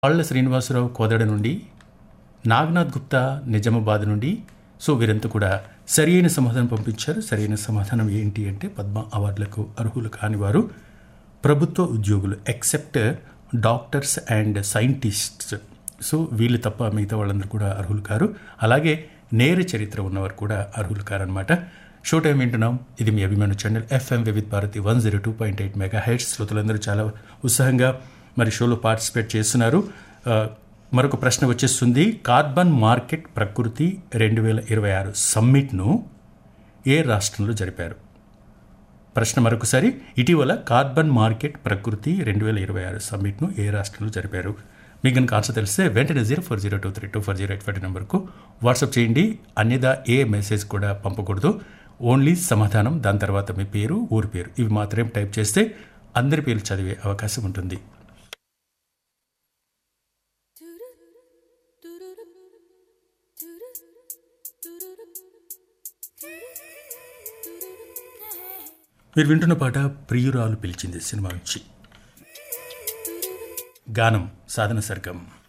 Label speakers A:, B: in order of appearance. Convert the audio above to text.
A: ఆళ్ల శ్రీనివాసరావు కోదడ నుండి నాగనాథ్ గుప్తా నిజామాబాద్ నుండి సో వీరంతా కూడా సరి అయిన సమాధానం పంపించారు సరైన సమాధానం ఏంటి అంటే పద్మ అవార్డులకు అర్హులు కాని వారు ప్రభుత్వ ఉద్యోగులు except doctors and scientists so వీళ్ళు తప్ప మిగతా వాళ్ళందరూ కూడా అర్హులు కారు అలాగే నేర చరిత్ర ఉన్నవారు కూడా అర్హులు కారనమాట షో టైం వింటున్నాం ఇది మీ అభిమాన channel FM Vividh Bharati one zero two point eight mega hits శ్రోతలందరూ చాలా ఉత్సాహంగా మరి షోలో పార్టిసిపేట్ చేస్తున్నారు ఆ, మరొక ప్రశ్న వచ్చేస్తుంది కార్బన్ మార్కెట్ ప్రకృతి రెండు వేల ఇరవై ఆరు సమ్మిట్ను ఏ రాష్ట్రంలో జరిపారు ప్రశ్న మరొకసారి ఇటీవల కార్బన్ మార్కెట్ ప్రకృతి రెండు వేల ఇరవై ఆరు సమ్మిట్ను ఏ రాష్ట్రంలో జరిపారు మీకు కనుక ఆన్సర్ తెలిస్తే వెంటనే zero four zero two three two four zero eight five నెంబర్కు వాట్సాప్ చేయండి అన్యదా ఏ మెసేజ్ కూడా పంపకూడదు ఓన్లీ సమాధానం దాని తర్వాత మీ పేరు ఊరి పేరు ఇవి మాత్రమే టైప్ చేస్తే అందరి పేర్లు చదివే అవకాశం ఉంటుంది మీరు వింటున్న పాట ప్రియురాలు పిలిచింది సినిమా నుంచి గానం సాధన సర్గం